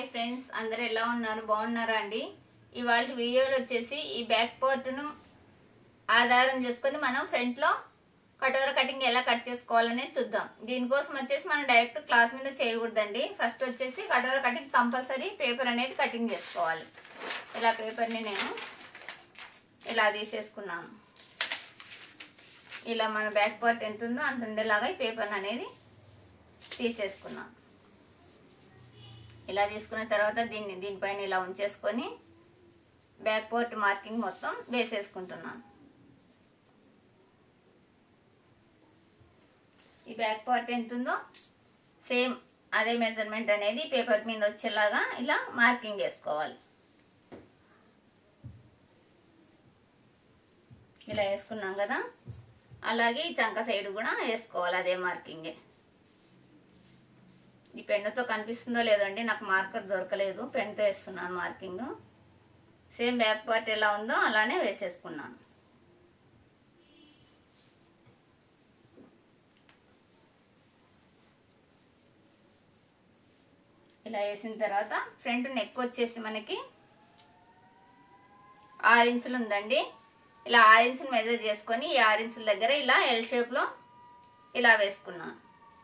friends అందరు ఎలా ఉన్నారు బాగున్నారా అండి ఇవాళ వీడియోలో వచ్చేసి ఈ బ్యాక్ పార్ట్ను ఆధారం చేసుకొని మనం ఫ్రంట్ లో కటోర కటింగ్ ఎలా కట్ చేసుకోవాలనేది చూద్దాం దీనికోసం వచ్చేసి మనం డైరెక్ట్ క్లాత్ మీద చేయకూడదండి ఫస్ట్ వచ్చేసి కటోర కటింగ్ కంపల్సరీ పేపర్ అనేది కటింగ్ చేసుకోవాలి ఇలా పేపర్ని నేను ఇలా తీసేసుకున్నాను ఇలా మన బ్యాక్ పార్ట్ ఎంత ఉందో అంత ఉండేలాగా ఈ పేపర్ అనేది తీసేసుకున్నాం ఇలా తీసుకున్న తర్వాత దీన్ని దీనిపైన ఇలా ఉంచేసుకొని బ్యాక్ పోర్ట్ మార్కింగ్ మొత్తం వేసేసుకుంటున్నాను ఈ బ్యాక్ పార్ట్ ఎంత ఉందో సేమ్ అదే మెజర్మెంట్ అనేది పేపర్ మీద వచ్చేలాగా ఇలా మార్కింగ్ చేసుకోవాలి ఇలా వేసుకున్నాం కదా అలాగే ఈ చంక సైడ్ కూడా వేసుకోవాలి అదే మార్కింగే ఈ పెన్నుతో కనిపిస్తుందో లేదండి నాకు మార్కర్ దొరకలేదు పెన్తో వేస్తున్నాను మార్కింగ్ సేమ్ బ్యాక్ పార్ట్ ఎలా ఉందో అలానే వేసేసుకున్నాను ఇలా వేసిన తర్వాత ఫ్రంట్ నెక్ వచ్చేసి మనకి ఆరు ఇంచులు ఉందండి ఇలా ఆరు ఇంచులు మెజర్ చేసుకొని ఈ ఆరు ఇంచుల దగ్గర ఇలా ఎల్ షేప్లో ఇలా వేసుకున్నాను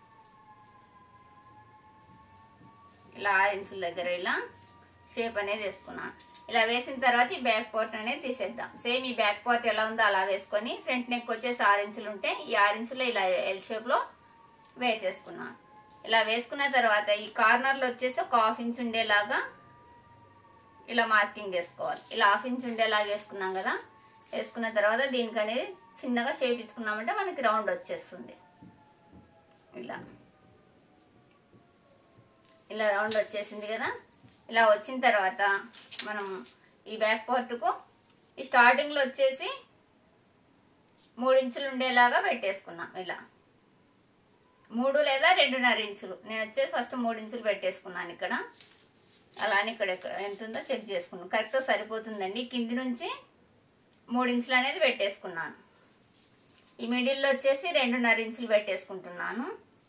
ఇలా ఆరు ఇంచుల దగ్గర ఇలా షేప్ అనేది వేసుకున్నాను ఇలా వేసిన తర్వాత ఈ బ్యాక్ పార్ట్ అనేది తీసేద్దాం సేమ్ ఈ బ్యాక్ పార్ట్ ఎలా ఉందో అలా వేసుకొని ఫ్రంట్ నెక్ వచ్చేసి ఆరు ఇంచులు ఉంటే ఈ ఆరు ఇంచులు ఇలా ఎల్ షేప్లో వేసేసుకున్నాను ఇలా వేసుకున్న తర్వాత ఈ కార్నర్లో వచ్చేసి ఒక హాఫ్ ఇంచ్ ఉండేలాగా ఇలా మార్కింగ్ వేసుకోవాలి ఇలా హాఫ్ ఇంచ్ ఉండేలాగా వేసుకున్నాం కదా వేసుకున్న తర్వాత దీనికి అనేది చిన్నగా షేప్ ఇచ్చుకున్నామంటే మనకి రౌండ్ వచ్చేస్తుంది ఇలా ఇలా రౌండ్ వచ్చేసింది కదా ఇలా వచ్చిన తర్వాత మనం ఈ బ్యాక్ పార్ట్కు ఈ స్టార్టింగ్లో వచ్చేసి మూడు ఇంచులు ఉండేలాగా పెట్టేసుకున్నాం ఇలా మూడు లేదా రెండున్నర ఇంచులు నేను వచ్చేసి ఫస్ట్ మూడు ఇంచులు పెట్టేసుకున్నాను ఇక్కడ అలానే ఇక్కడ ఇక్కడ ఎంత ఉందో చెక్ చేసుకున్నాను కరెక్ట్గా సరిపోతుందండి కింది నుంచి మూడు ఇంచులు అనేది పెట్టేసుకున్నాను ఈ మిడిల్లో వచ్చేసి రెండున్నర ఇంచులు పెట్టేసుకుంటున్నాను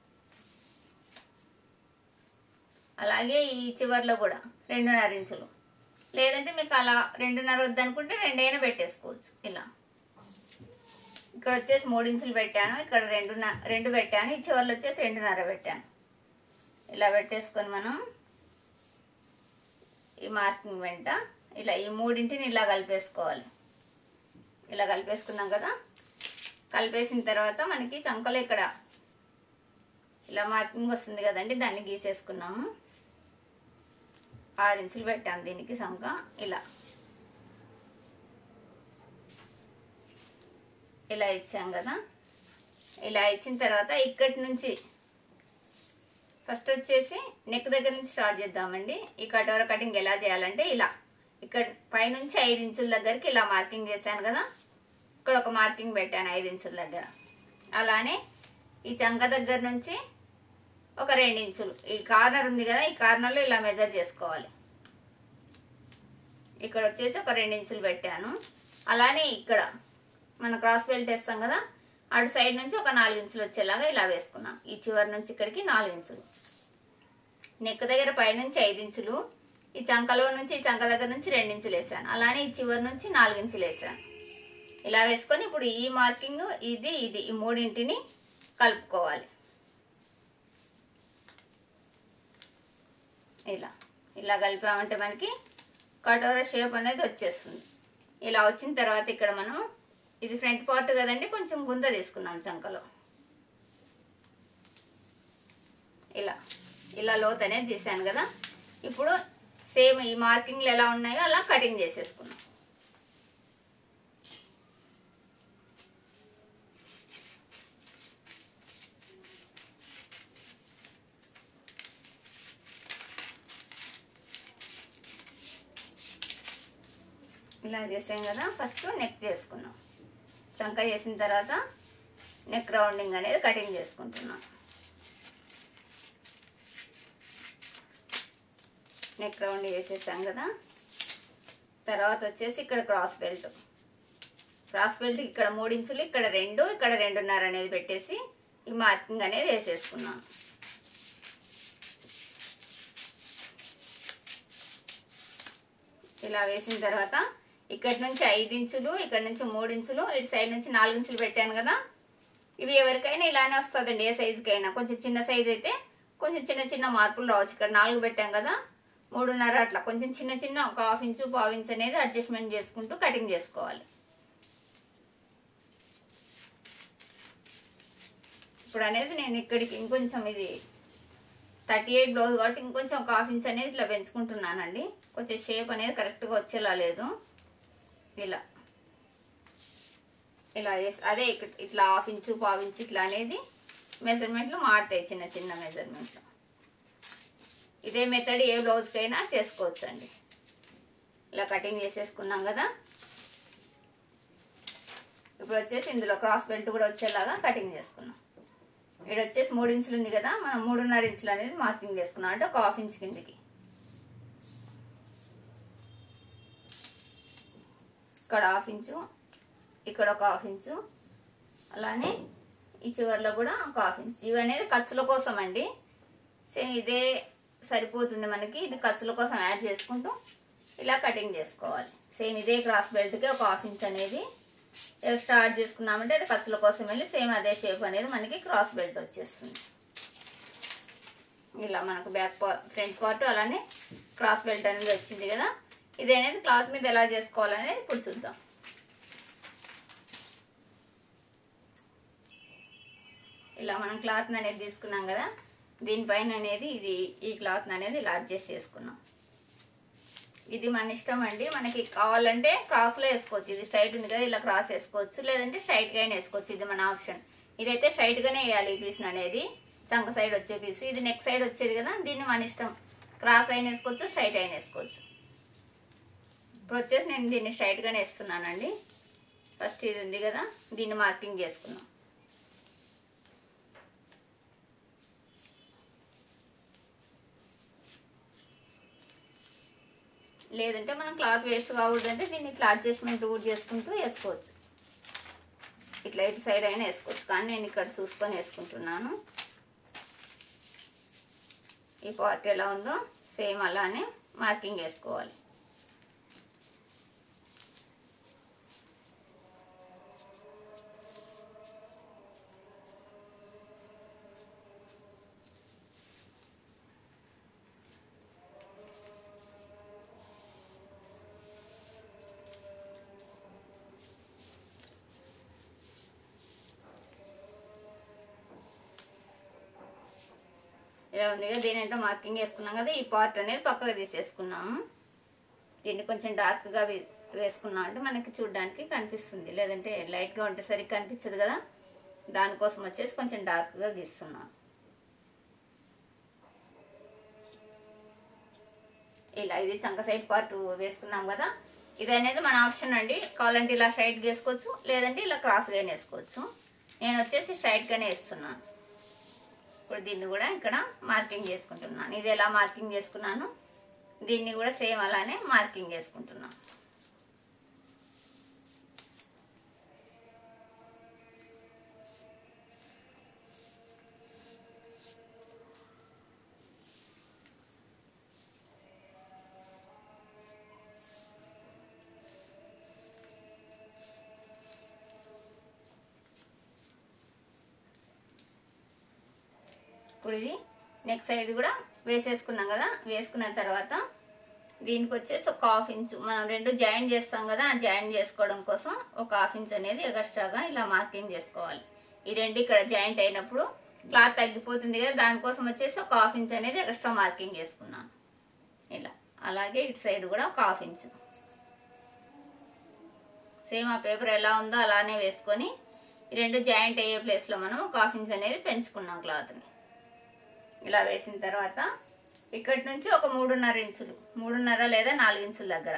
అలాగే ఈ చివర్లో కూడా రెండున్నర ఇంచులు లేదంటే మీకు అలా రెండున్నర వద్దనుకుంటే రెండైనా పెట్టేసుకోవచ్చు ఇలా ఇక్కడ వచ్చేసి మూడు ఇంచులు పెట్టాను ఇక్కడ రెండు రెండు పెట్టాను ఈ చివర్లో వచ్చేసి రెండున్నర పెట్టాను ఇలా పెట్టేసుకొని మనం ఈ మార్కింగ్ వెంట ఇలా ఈ మూడింటిని ఇలా కలిపేసుకోవాలి ఇలా కలిపేసుకున్నాం కదా కలిపేసిన తర్వాత మనకి చంకలో ఇక్కడ ఇలా మార్కింగ్ వస్తుంది కదండి దాన్ని గీసేసుకున్నాము ఆరు ఇంచులు పెట్టాము దీనికి సంక ఇలా ఇలా ఇచ్చాం కదా ఇలా ఇచ్చిన తర్వాత ఇక్కడి నుంచి ఫస్ట్ వచ్చేసి నెక్ దగ్గర నుంచి స్టార్ట్ చేద్దామండి ఈ కటోర కటింగ్ ఎలా చేయాలంటే ఇలా ఇక్కడ పైనుంచి ఐదు ఇంచుల దగ్గరికి ఇలా మార్కింగ్ చేశాను కదా ఇక్కడ ఒక మార్కింగ్ పెట్టాను ఐదు ఇంచుల దగ్గర అలానే ఈ చంక దగ్గర నుంచి ఒక రెండు ఇంచులు ఈ కార్నర్ ఉంది కదా ఈ కార్నర్లో ఇలా మెజర్ చేసుకోవాలి ఇక్కడ వచ్చేసి ఒక రెండు ఇంచులు పెట్టాను అలానే ఇక్కడ మనం క్రాస్ బెల్ట్ వేస్తాం కదా అటు సైడ్ నుంచి ఒక నాలుగు ఇంచులు వచ్చేలాగా ఇలా వేసుకున్నాం ఈ చివరి నుంచి ఇక్కడికి నాలుగు ఇంచులు నెక్ దగ్గర పైనుంచి ఐదు ఇంచులు ఈ చంకలో నుంచి ఈ చంక దగ్గర నుంచి రెండు ఇంచులు వేసాను అలానే ఈ చివరి నుంచి నాలుగు ఇంచులు వేసాను ఇలా వేసుకొని ఇప్పుడు ఈ మార్కింగ్ ఇది ఇది ఈ మూడింటిని కలుపుకోవాలి ఇలా ఇలా కలిపామంటే మనకి కటోర షేప్ అనేది వచ్చేస్తుంది ఇలా వచ్చిన తర్వాత ఇక్కడ మనం ఇది ఫ్రంట్ పార్ట్ కదండి కొంచెం గుంత తీసుకున్నాం చంకలో ఇలా ఇలా లోత్ అనేది తీసాను కదా ఇప్పుడు సేమ్ ఈ మార్కింగ్లు ఎలా ఉన్నాయో అలా కటింగ్ చేసేసుకున్నాం ఇలా చేసాం కదా ఫస్ట్ నెక్ చేసుకున్నాం చంక చేసిన తర్వాత నెక్ రౌండింగ్ అనేది కటింగ్ చేసుకుంటున్నాం నెక్ రౌండ్ చేసేసాం కదా తర్వాత వచ్చేసి ఇక్కడ క్రాస్ బెల్ట్ క్రాస్ బెల్ట్ ఇక్కడ మూడు ఇంచులు ఇక్కడ రెండు ఇక్కడ రెండున్నర అనేది పెట్టేసి ఈ మార్కింగ్ అనేది వేసేసుకున్నాం ఇలా వేసిన తర్వాత ఇక్కడి నుంచి ఐదు ఇంచులు ఇక్కడ నుంచి మూడు ఇంచులు ఇటు సైడ్ నుంచి నాలుగు ఇంచులు పెట్టాను కదా ఇవి ఎవరికైనా ఇలానే వస్తుందండి ఏ సైజుకైనా కొంచెం చిన్న సైజ్ అయితే కొంచెం చిన్న చిన్న మార్పులు రావచ్చు ఇక్కడ నాలుగు పెట్టాం కదా మూడున్నర అట్లా కొంచెం చిన్న చిన్న ఒక హాఫ్ ఇంచు పావు ఇంచు అనేది అడ్జస్ట్మెంట్ చేసుకుంటూ కటింగ్ చేసుకోవాలి ఇప్పుడు అనేది నేను ఇక్కడికి ఇంకొంచెం ఇది థర్టీ ఎయిట్ బ్లౌజ్ కాబట్టి ఇంకొంచెం ఒక హాఫ్ ఇంచ్ అనేది ఇట్లా పెంచుకుంటున్నానండి కొంచెం షేప్ అనేది కరెక్ట్గా వచ్చేలా లేదు ఇలా ఇలా వేసి అదే ఇక- ఇట్లా హాఫ్ ఇంచు పావు ఇంచు ఇట్లా అనేది మెజర్మెంట్లు మారుతాయి చిన్న చిన్న మెజర్మెంట్లు ఇదే మెథడ్ ఏ బ్లౌజ్కైనా చేసుకోవచ్చు అండి ఇలా కటింగ్ చేసేసుకున్నాం కదా ఇప్పుడు వచ్చేసి ఇందులో క్రాస్ బెల్ట్ కూడా వచ్చేలాగా కటింగ్ చేసుకున్నాం ఇక్కడ వచ్చేసి మూడు ఇంచులు ఉంది కదా మనం మూడున్నర ఇంచులు అనేది మార్కింగ్ చేసుకున్నాం అంటే ఒక హాఫ్ ఇంచ్ కిందికి ఇక్కడ హాఫ్ ఇంచు ఇక్కడ ఒక హాఫ్ ఇంచు అలానే ఈ చివర్లో కూడా ఒక హాఫ్ ఇంచ్ ఇవి అనేది ఖర్చుల కోసం అండి సేమ్ ఇదే సరిపోతుంది మనకి ఇది ఖర్చుల కోసం యాడ్ చేసుకుంటూ ఇలా కటింగ్ చేసుకోవాలి సేమ్ ఇదే క్రాస్ బెల్ట్కి ఒక హాఫ్ ఇంచ్ అనేది ఎక్స్ట్రా యాడ్ చేసుకున్నామంటే అది ఖర్చుల కోసం వెళ్ళి సేమ్ అదే షేప్ అనేది మనకి క్రాస్ బెల్ట్ వచ్చేస్తుంది ఇలా మనకు బ్యాక్ పార్ట్ ఫ్రంట్ పార్ట్ అలానే క్రాస్ బెల్ట్ అనేది వచ్చింది కదా ఇది అనేది క్లాత్ మీద ఎలా చేసుకోవాలనేది ఇప్పుడు చూద్దాం ఇలా మనం క్లాత్ అనేది తీసుకున్నాం కదా దీనిపైన అనేది ఇది ఈ క్లాత్ అనేది ఇలా అడ్జస్ట్ చేసుకున్నాం ఇది మన ఇష్టం అండి మనకి కావాలంటే క్రాస్ లో వేసుకోవచ్చు ఇది స్ట్రైట్ ఉంది కదా ఇలా క్రాస్ వేసుకోవచ్చు లేదంటే స్ట్రైట్ గా అయినా వేసుకోవచ్చు ఇది మన ఆప్షన్ ఇదైతే స్ట్రైట్ గానే వేయాలి ఈ పీస్ అనేది చంక సైడ్ వచ్చే పీస్ ఇది నెక్ సైడ్ వచ్చేది కదా దీన్ని మన ఇష్టం క్రాస్ అయిన వేసుకోవచ్చు స్ట్రైట్ అయిన వేసుకోవచ్చు ఇప్పుడు వచ్చేసి నేను దీన్ని స్ట్రైట్ గానే వేస్తున్నానండి ఫస్ట్ ఇది ఉంది కదా దీన్ని మార్కింగ్ చేసుకున్నాం లేదంటే మనం క్లాత్ వేస్ట్ కాకూడదంటే దీన్ని ఇట్లా అడ్జస్ట్మెంట్ కూడా చేసుకుంటూ వేసుకోవచ్చు ఇట్లా ఇటు సైడ్ అయినా వేసుకోవచ్చు కానీ నేను ఇక్కడ చూసుకొని వేసుకుంటున్నాను ఈ పార్ట్ ఎలా ఉందో సేమ్ అలానే మార్కింగ్ వేసుకోవాలి ఇలా ఉంది కదా దీని అంటే మార్కింగ్ వేసుకున్నాం కదా ఈ పార్ట్ అనేది పక్కకు తీసేసుకున్నాము దీన్ని కొంచెం డార్క్గా వేసుకున్నాం అంటే మనకి చూడడానికి కనిపిస్తుంది లేదంటే లైట్గా ఉంటే సరిగ్గా కనిపించదు కదా దానికోసం వచ్చేసి కొంచెం డార్క్గా గీస్తున్నాం ఇలా ఇది చంక సైడ్ పార్ట్ వేసుకున్నాం కదా ఇది అనేది మన ఆప్షన్ అండి కావాలంటే ఇలా స్ట్రైట్ వేసుకోవచ్చు లేదంటే ఇలా క్రాస్గా వేసుకోవచ్చు నేను వచ్చేసి స్ట్రైట్గానే వేస్తున్నాను ఇప్పుడు దీన్ని కూడా ఇక్కడ మార్కింగ్ చేసుకుంటున్నాను ఇది ఎలా మార్కింగ్ చేసుకున్నాను దీన్ని కూడా సేమ్ అలానే మార్కింగ్ చేసుకుంటున్నాను ఇప్పుడు ఇది నెక్ సైడ్ కూడా వేసేసుకున్నాం కదా వేసుకున్న తర్వాత దీనికి వచ్చేసి ఒక హాఫ్ ఇంచు మనం రెండు జాయిన్ చేస్తాం కదా ఆ జాయిన్ చేసుకోవడం కోసం ఒక హాఫ్ ఇంచ్ అనేది ఎక్స్ట్రాగా ఇలా మార్కింగ్ చేసుకోవాలి ఈ రెండు ఇక్కడ జాయింట్ అయినప్పుడు క్లాత్ తగ్గిపోతుంది కదా దానికోసం వచ్చేసి ఒక హాఫ్ ఇంచ్ అనేది ఎక్స్ట్రా మార్కింగ్ చేసుకున్నాను ఇలా అలాగే ఇటు సైడ్ కూడా ఒక హాఫ్ ఇంచు సేమ్ ఆ పేపర్ ఎలా ఉందో అలానే వేసుకొని ఈ రెండు జాయింట్ అయ్యే ప్లేస్లో మనం ఒక హాఫ్ ఇంచ్ అనేది పెంచుకున్నాం క్లాత్ని ఇలా వేసిన తర్వాత ఇక్కడి నుంచి ఒక మూడున్నర ఇంచులు మూడున్నర లేదా నాలుగు ఇంచుల దగ్గర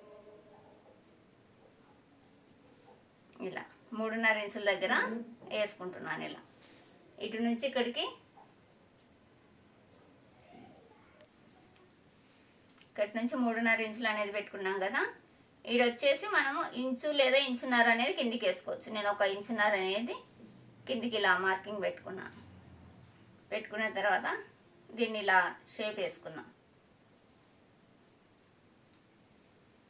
ఇలా మూడున్నర ఇంచుల దగ్గర వేసుకుంటున్నాను ఇలా ఇటు నుంచి ఇక్కడికి ఇక్కడి నుంచి మూడున్నర ఇంచులు అనేది పెట్టుకున్నాం కదా ఇది వచ్చేసి మనము ఇంచు లేదా ఇంచున్నర అనేది కిందికి వేసుకోవచ్చు నేను ఒక ఇంచున్నర అనేది కిందికి ఇలా మార్కింగ్ పెట్టుకున్నాను పెట్టుకున్న తర్వాత దీన్ని ఇలా షేప్ వేసుకున్నాం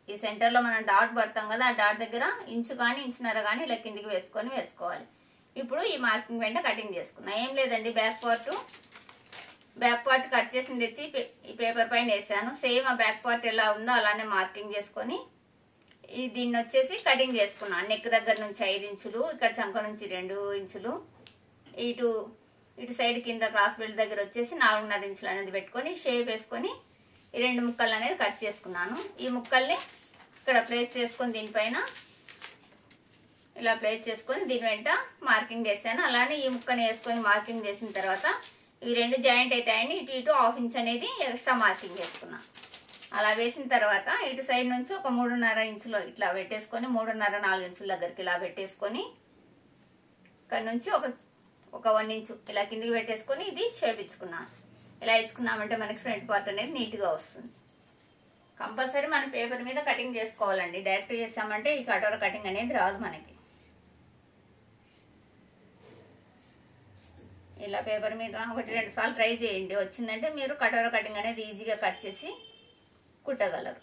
ఈ సెంటర్లో మనం డాట్ పడతాం కదా ఆ డాట్ దగ్గర ఇంచు కానీ ఇంచున్నర కానీ ఇలా కిందికి వేసుకొని వేసుకోవాలి ఇప్పుడు ఈ మార్కింగ్ వెంట కటింగ్ చేసుకున్నాం ఏం లేదండి back part back part cut చేసి తెచ్చి పే- ఈ పేపర్ పైన వేసాను సేమ్ ఆ బ్యాక్ పార్ట్ ఎలా ఉందో అలానే మార్కింగ్ చేసుకొని ఈ దీన్ని వచ్చేసి కటింగ్ చేసుకున్నాను నెక్ దగ్గర నుంచి ఐదు ఇంచులు ఇక్కడ చంక నుంచి రెండు ఇంచులు ఇటు ఇటు సైడ్ కింద క్రాస్ బెల్ట్ దగ్గర వచ్చేసి నాలుగున్నర ఇంచులు అనేది పెట్టుకొని షేప్ వేసుకొని ఈ రెండు ముక్కలు అనేది కట్ చేసుకున్నాను ఈ ముక్కల్ని ఇక్కడ ప్లేస్ చేసుకొని దీనిపైన ఇలా ప్లేస్ చేసుకొని దీని వెంట మార్కింగ్ చేశాను అలానే ఈ ముక్కని వేసుకొని మార్కింగ్ చేసిన తర్వాత ఇవి రెండు జాయింట్ అవుతాయని ఇటు ఇటు హాఫ్ ఇంచ్ అనేది ఎక్స్ట్రా మార్కింగ్ చేసుకున్నాను అలా వేసిన తర్వాత ఇటు సైడ్ నుంచి ఒక మూడున్నర ఇంచులో ఇట్లా పెట్టేసుకొని మూడున్నర నాలుగు ఇంచుల దగ్గరికి ఇలా పెట్టేసుకొని ఇక్కడ నుంచి ఒక ఒక వన్ ఇంచు ఇలా కిందికి పెట్టేసుకొని ఇది షేప్ ఇచ్చుకున్నాను ఇలా ఇచ్చుకున్నామంటే మనకి ఫ్రంట్ పార్ట్ అనేది నీట్గా వస్తుంది కంపల్సరీ మన పేపర్ మీద కటింగ్ చేసుకోవాలండి డైరెక్ట్ చేసామంటే ఈ కటోర కటింగ్ అనేది రాదు మనకి ఇలా పేపర్ మీద ఒకటి రెండు సార్లు ట్రై చేయండి వచ్చిందంటే మీరు కటోర కటింగ్ అనేది ఈజీగా కట్ చేసి కుట్టగలరు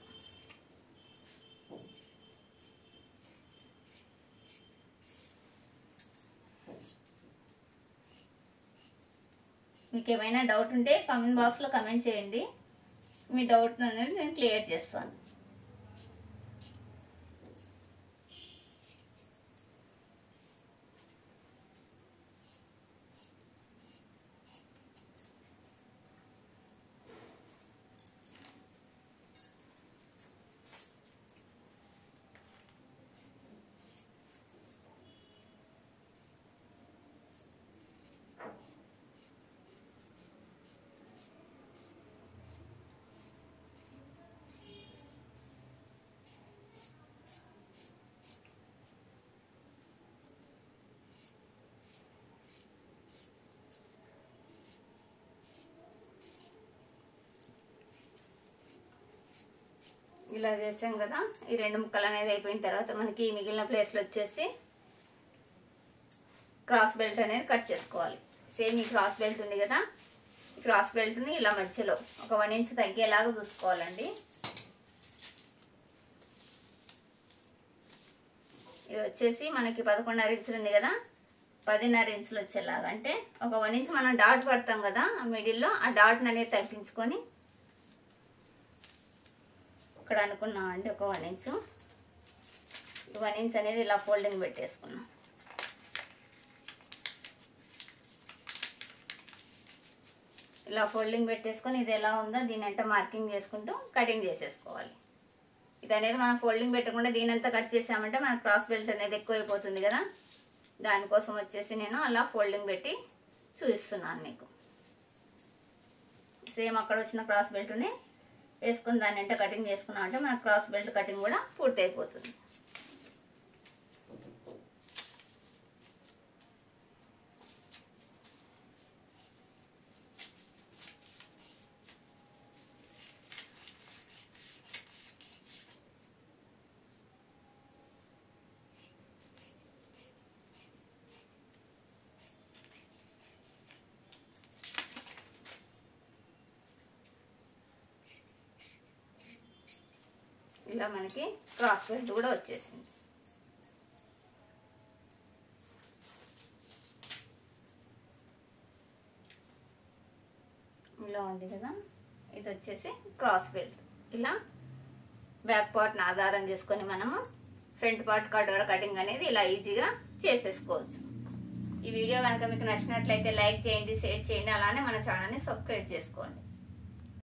మీకు ఏమైనా డౌట్ ఉంటే కామెంట్ బాక్స్లో కమెంట్ చేయండి మీ డౌట్ అనేది నేను క్లియర్ చేస్తాను ఇలా చేసాం కదా ఈ రెండు ముక్కలు అనేది అయిపోయిన తర్వాత మనకి ఈ మిగిలిన ప్లేస్లో వచ్చేసి క్రాస్ బెల్ట్ అనేది కట్ చేసుకోవాలి సేమ్ ఈ క్రాస్ బెల్ట్ ఉంది కదా ఈ క్రాస్ బెల్ట్ని ఇలా మధ్యలో ఒక వన్ ఇంచ్ తగ్గేలాగా చూసుకోవాలండి ఇది వచ్చేసి మనకి పదకొండున్నర ఇంచులు ఉంది కదా పదిన్నర ఇంచులు వచ్చేలాగా అంటే ఒక వన్ ఇంచ్ మనం డాట్ పడతాం కదా ఆ మిడిల్లో ఆ డాట్ అనేది తగ్గించుకొని ఇక్కడ అనుకున్నాం అండి ఒక వన్ ఇంచు వన్ ఇంచ్ అనేది ఇలా ఫోల్డింగ్ పెట్టేసుకున్నాం ఇలా ఫోల్డింగ్ పెట్టేసుకొని ఇది ఎలా ఉందో దీని అంతా మార్కింగ్ చేసుకుంటూ కటింగ్ చేసేసుకోవాలి ఇది అనేది మనం ఫోల్డింగ్ పెట్టకుండా దీని అంతా కట్ చేసామంటే మన క్రాస్ బెల్ట్ అనేది ఎక్కువైపోతుంది కదా దానికోసం వచ్చేసి నేను అలా ఫోల్డింగ్ పెట్టి చూపిస్తున్నాను మీకు సేమ్ అక్కడ వచ్చిన క్రాస్ బెల్ట్ని వేసుకుని దాన్ని ఎంత కటింగ్ చేసుకున్నాం అంటే మన క్రాస్ బెల్ట్ కటింగ్ కూడా పూర్తి అయిపోతుంది ఇలా మనకి క్రాస్ బెల్ట్ కూడా వచ్చేసింది ఇలా ఉంది కదా ఇది వచ్చేసి క్రాస్ బెల్ట్ ఇలా బ్యాక్ పార్ట్ని ఆధారం చేసుకొని మనము ఫ్రంట్ పార్ట్ కటోర కటింగ్ అనేది ఇలా ఈజీగా చేసేసుకోవచ్చు ఈ వీడియో కనుక మీకు నచ్చినట్లయితే లైక్ చేయండి షేర్ చేయండి అలానే మన ఛానల్ని సబ్స్క్రైబ్ చేసుకోండి